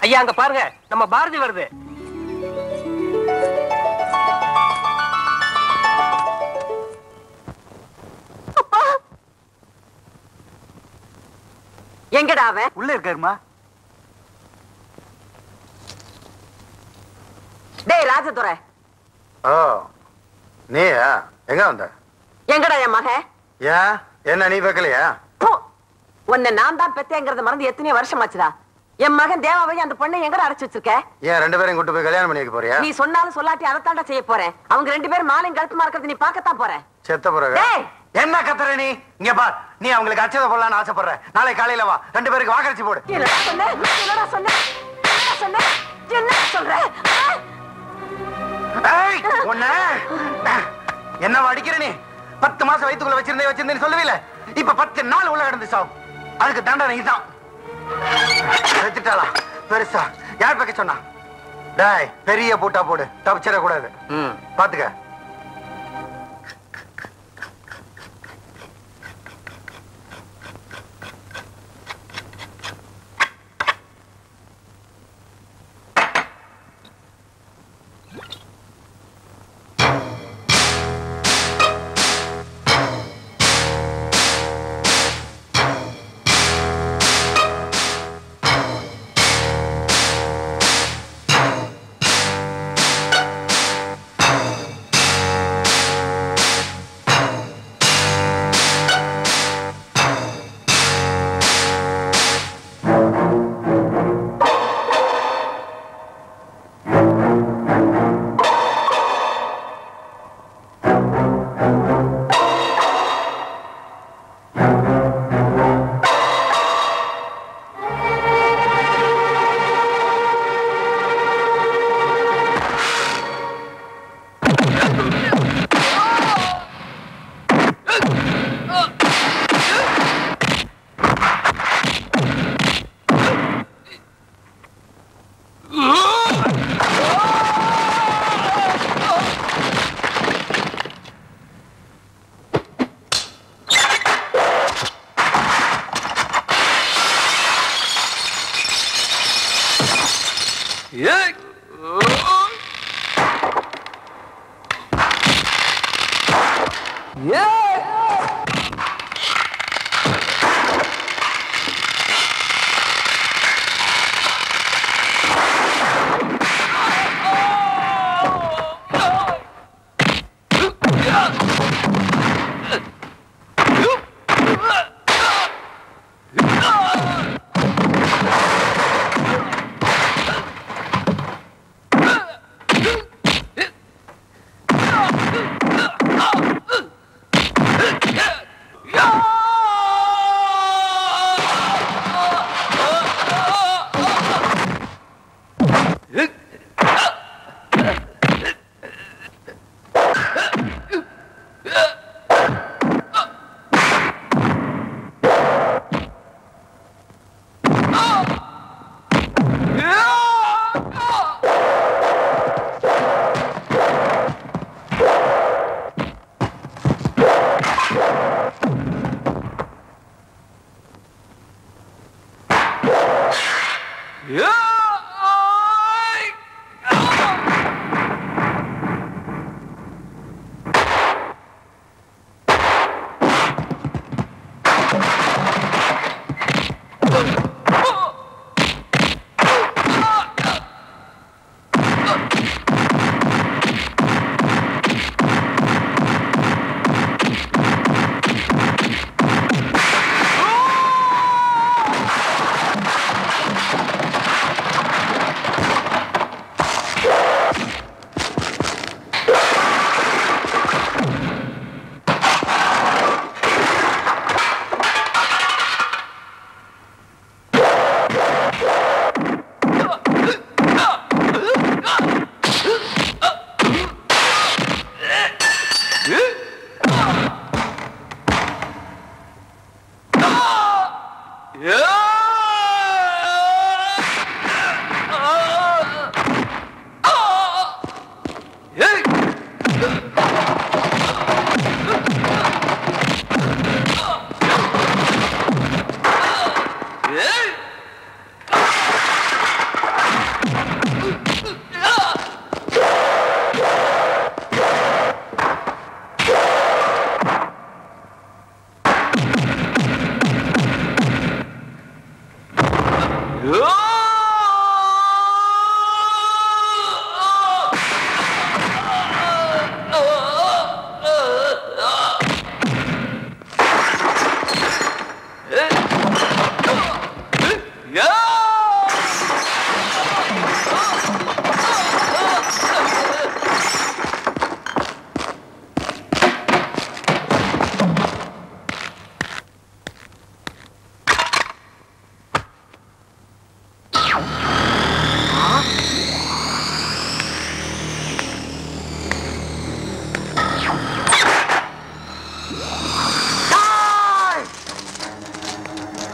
ஐயா அங்க பாருங்க நம்ம பாரதி வருது எங்கடா அவன் உள்ள இருக்காருமா டேய் ராஜதுரை ஓ நீயா எங்க வந்த எங்கடா என் மகன் ஏன் என்ன நீ வைக்கலையா போ. உன்னை நான் தான் பெத்தேங்கிறத மறந்து எத்தனையோ வருஷம் ஆச்சுடா என் மகன் தேவாவையும் அந்த பொண்ணை எங்கடா அடைச்சு வச்சிருக்க ஏன் ரெண்டு பேரையும் கூட்டு போய் கல்யாணம் பண்ணி வைக்க போறியா நீ சொன்னாலும் சொல்லாட்டி அதைத்தாண்டா செய்ய போறேன் அவங்க ரெண்டு பேரும் மாலையும் கழுத்துமா இருக்கிறது நீ பார்க்கத்தான் போறேன் செத்த பிறகு டேய் என்ன கத்துற நீ இங்க பார் நீ அவங்களுக்கு அச்சத போடலாம்னு ஆசைப்படுற நாளை காலையில வா ரெண்டு பேருக்கு வாக்கரிச்சு போடு என்னடா சொன்ன என்னடா சொன்ன என்னடா சொன்ன என்ன சொல்ற ஆ? ஏய், உன்னை என்ன அடிக்கிற நீ பத்து மாசம் வயித்துக்குள்ள வச்சிருந்தே வச்சிருந்தேன்னு சொல்லுவீல இப்ப பத்து நாள் உள்ள கிடந்து சாவும் அதுக்கு தண்டனை இதுதான் செத்துட்டாளா பெருசா யார் பக்க சொன்னா டேய் பெரிய பூட்டா போடு தப்பிச்சிட கூடாது பாத்துக்க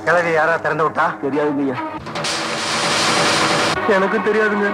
கிளவி யாரா திறந்து விட்டா தெரியாதுங்க ஐயா எனக்கும் தெரியாதுங்க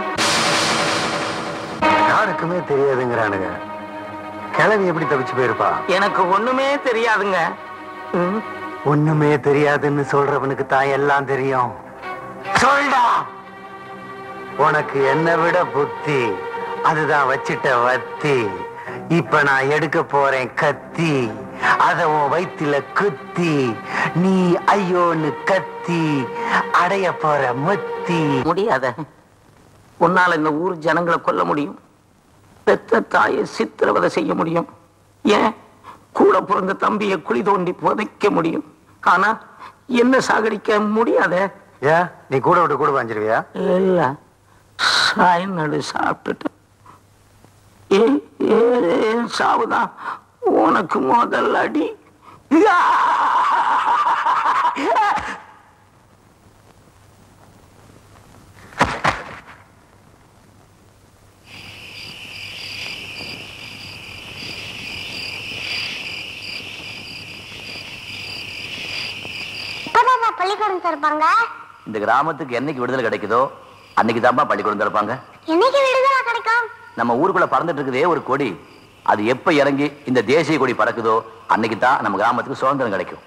யாருக்குமே தெரியாதுங்கிறானுங்க கிளவி எப்படி தப்பிச்சு போயிருப்பா எனக்கு ஒண்ணுமே தெரியாதுங்க ம், ஒண்ணுமே தெரியாதுன்னு சொல்றவனுக்கு தான் எல்லாம் தெரியும் சொல்டா உனக்கு என்னை விட புத்தி அதுதான் வச்சிட்ட வத்தி இப்ப நான் எடுக்க போறேன் கத்தி அத உன் வயித்துல குத்தி நீ ஐயோன்னு கத்தி அடைய போற முத்தி முடியாத உன்னால இந்த ஊர் ஜனங்களை கொல்ல முடியும் பெத்த தாயை சித்திரவதை செய்ய முடியும் ஏன் கூட பிறந்த தம்பியை குழி தோண்டி புதைக்க முடியும் ஆனா என்ன சாகடிக்க முடியாத ஏன் நீ கூட விட்டு கூட வாஞ்சிருவியா இல்ல சாய்நடு சாப்பிட்டுட்டு ஏ- ஏ- ஏன் சாவுதான் உனக்கு முதல் அடி இப்பதான் நான் பள்ளிக்கூடம் திறப்பாங்க இந்த கிராமத்துக்கு என்னைக்கு விடுதலை கிடைக்குதோ அன்னைக்கு தான்ப்பா பள்ளிக்கூடம் திறப்பாங்க என்னைக்கு விடுதலை கிடைக்கும் நம்ம ஊருக்குள்ள பறந்துட்டு இருக்குதே ஒரு கொடி அது எப்ப இறங்கி இந்த தேசிய கொடி பறக்குதோ அன்னைக்கு தான் நம்ம கிராமத்துக்கு சுதந்திரம் கிடைக்கும்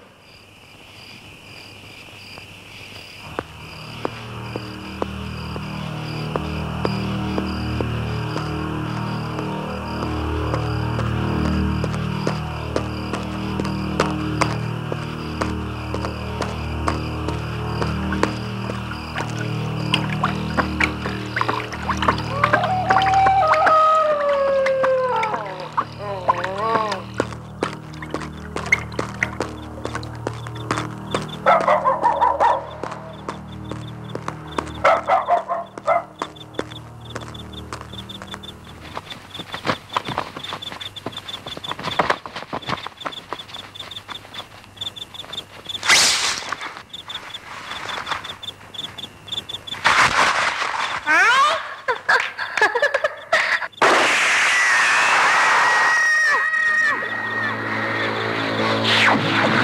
ஆ